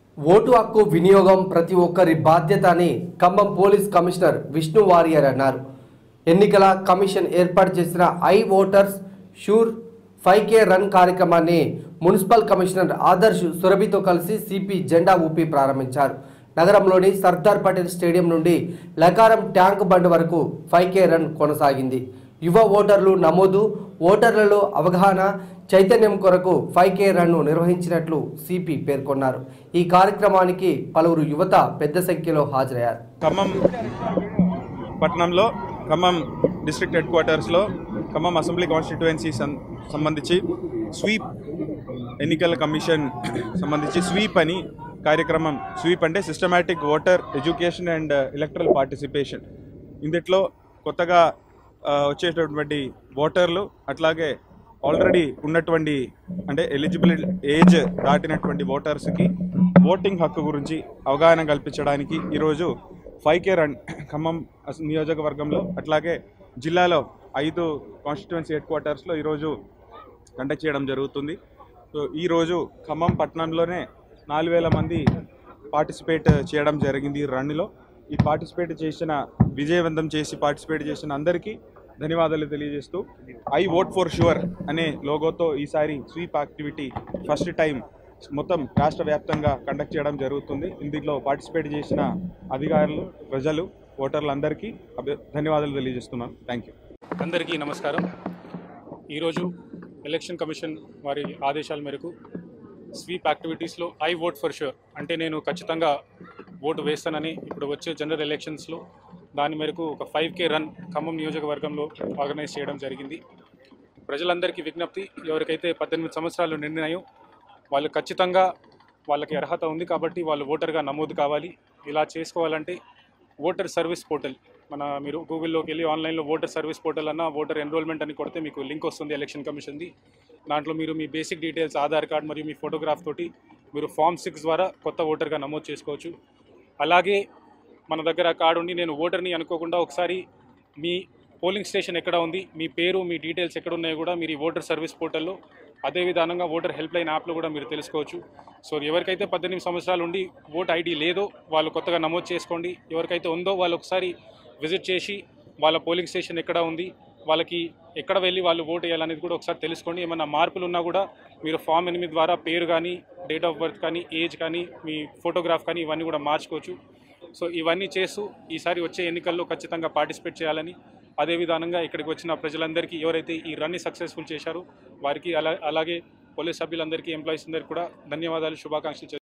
vote హక్కు వినియోగం ప్రతి ఒక్కరి బాధ్యత అని ఖమ్మం పోలీస్ కమిషనర్ విష్ణు వారియర్ అన్నారు ఎన్నికల కమిషన్ ఏర్పాటు చేసిన I voters sure five K run కార్యక్రమాన్ని మున్సిపల్ కమిషనర్ ఆదర్శ్ సురభితో కలిసి సిపి జెండా ఊపి ప్రారంభించారు నగరంలోని సర్దార్ పటేల్ స్టేడియం నుండి లకారం ట్యాంక్ బండ్ వరకు ఫైవ్ కే రన్ కొనసాగింది యువ ఓటర్లు నమోదు ఓటర్లలో అవగాహన చైతన్యం కొరకు ఫైవ్ కే రన్ను నిర్వహించినట్లు సిపి పేర్కొన్నారు ఈ కార్యక్రమానికి పలువురు యువత పెద్ద సంఖ్యలో హాజరయ్యారు ఖమ్మం పట్టణంలో ఖమ్మం డిస్ట్రిక్ట్ హెడ్ క్వార్టర్స్లో ఖమ్మం అసెంబ్లీ కాన్స్టిట్యుయెన్సీ సం- సంబంధించి స్వీప్ ఎన్నికల కమిషన్ సంబంధించి స్వీప్ అని కార్యక్రమం స్వీప్ అంటే systematic voter education and electoral participation ఇందులో కొత్తగా ఆ, వచ్చేటటువంటి ఓటర్లు అట్లాగే ఆల్రెడీ ఉన్నటువంటి అంటే ఎలిజిబుల్ ఏజ్ దాటినటువంటి ఓటర్స్కి ఓటింగ్ హక్కు గురించి అవగాహన కల్పించడానికి ఈరోజు ఫైవ్ కే రన్ ఖమ్మం అస- నియోజకవర్గంలో అట్లాగే జిల్లాలో ఐదు కాన్స్టిట్యుయెన్సీ హెడ్ క్వార్టర్స్లో ఈరోజు కండక్ట్ చేయడం జరుగుతుంది సో ఈరోజు ఖమ్మం పట్టణంలోనే నాలుగు వేల మంది పార్టిసిపేట్ చేయడం జరిగింది ఈ రన్లో ఈ పార్టిసిపేట్ చేసిన విజయవంతం చేసి పార్టిసిపేట్ చేసిన అందరికీ ధన్యవాదాలు తెలియజేస్తూ ఐ ఓట్ ఫర్ షూర్ అనే లోగోతో ఈసారి స్వీప్ యాక్టివిటీ ఫస్ట్ టైం మొత్తం రాష్ట్ర వ్యాప్తంగా కండక్ట్ చేయడం జరుగుతుంది ఇందులో పార్టిసిపేట్ చేసిన అధికారులు ప్రజలు ఓటర్లందరికీ అభి- ధన్యవాదాలు తెలియజేస్తున్నాను థ్యాంక్ యూ అందరికీ నమస్కారం ఈరోజు ఎలక్షన్ కమిషన్ వారి ఆదేశాల మేరకు స్వీప్ యాక్టివిటీస్లో ఐ ఓట్ ఫర్ షూర్ అంటే నేను ఖచ్చితంగా ఓటు వేస్తానని ఇప్పుడు వచ్చే జనరల్ ఎలక్షన్స్లో దాని మేరకు ఒక ఫైవ్ కే రన్ ఖమ్మం నియోజకవర్గంలో ఆర్గనైజ్ చేయడం జరిగింది ప్రజలందరికీ విజ్ఞప్తి ఎవరికైతే పద్దెనిమిది సంవత్సరాలు నిండినాయో వాళ్ళు ఖచ్చితంగా వాళ్ళకి అర్హత ఉంది కాబట్టి వాళ్ళు ఓటర్గా నమోదు కావాలి ఇలా చేసుకోవాలంటే ఓటర్ సర్వీస్ పోర్టల్ మన మీరు గూగుల్లోకి వెళ్ళి ఆన్లైన్లో ఓటర్ సర్వీస్ పోర్టల్ అన్న ఓటర్ ఎన్రోల్మెంట్ అని కొడితే మీకు లింక్ వస్తుంది ఎలక్షన్ కమిషన్ది దాంట్లో మీరు మీ బేసిక్ డీటెయిల్స్ ఆధార్ కార్డ్ మరియు మీ ఫోటోగ్రాఫ్ తోటి మీరు ఫామ్ సిక్స్ ద్వారా కొత్త ఓటర్గా నమోదు చేసుకోవచ్చు అలాగే మన దగ్గర కార్డు ఉండి నేను ఓటర్ని అనుకోకుండా ఒకసారి మీ పోలింగ్ స్టేషన్ ఎక్కడ ఉంది మీ పేరు మీ డీటెయిల్స్ ఎక్కడ ఉన్నాయో కూడా మీరు ఈ ఓటర్ సర్వీస్ పోర్టల్లో అదే విధానంగా ఓటర్ హెల్ప్ లైన్ యాప్లో కూడా మీరు తెలుసుకోవచ్చు సో ఎవరికైతే పద్దెనిమిది సంవత్సరాలు ఉండి ఓట్ ఐడి లేదో వాళ్ళు కొత్తగా నమోదు చేసుకోండి ఎవరికైతే ఉందో వాళ్ళు ఒకసారి విజిట్ చేసి వాళ్ళ పోలింగ్ స్టేషన్ ఎక్కడ ఉంది వాళ్ళకి ఎక్కడ వెళ్ళి వాళ్ళు ఓట్ వేయాలనేది కూడా ఒకసారి తెలుసుకోండి ఏమైనా మార్పులు ఉన్నా కూడా మీరు ఫామ్ ఎనిమిది ద్వారా పేరు కానీ డేట్ ఆఫ్ బర్త్ కానీ ఏజ్ కానీ మీ ఫోటోగ్రాఫ్ కానీ ఇవన్నీ కూడా మార్చుకోవచ్చు సో ఇవన్నీ చేస్తూ ఈసారి వచ్చే ఎన్నికల్లో ఖచ్చితంగా పార్టిసిపేట్ చేయాలని అదే విధానంగా ఇక్కడికి వచ్చిన ప్రజలందరికీ ఎవరైతే ఈ రన్ని సక్సెస్ఫుల్ చేశారో వారికి అలా అలాగే పోలీస్ సభ్యులందరికీ ఎంప్లాయీస్ అందరికీ కూడా ధన్యవాదాలు శుభాకాంక్షలు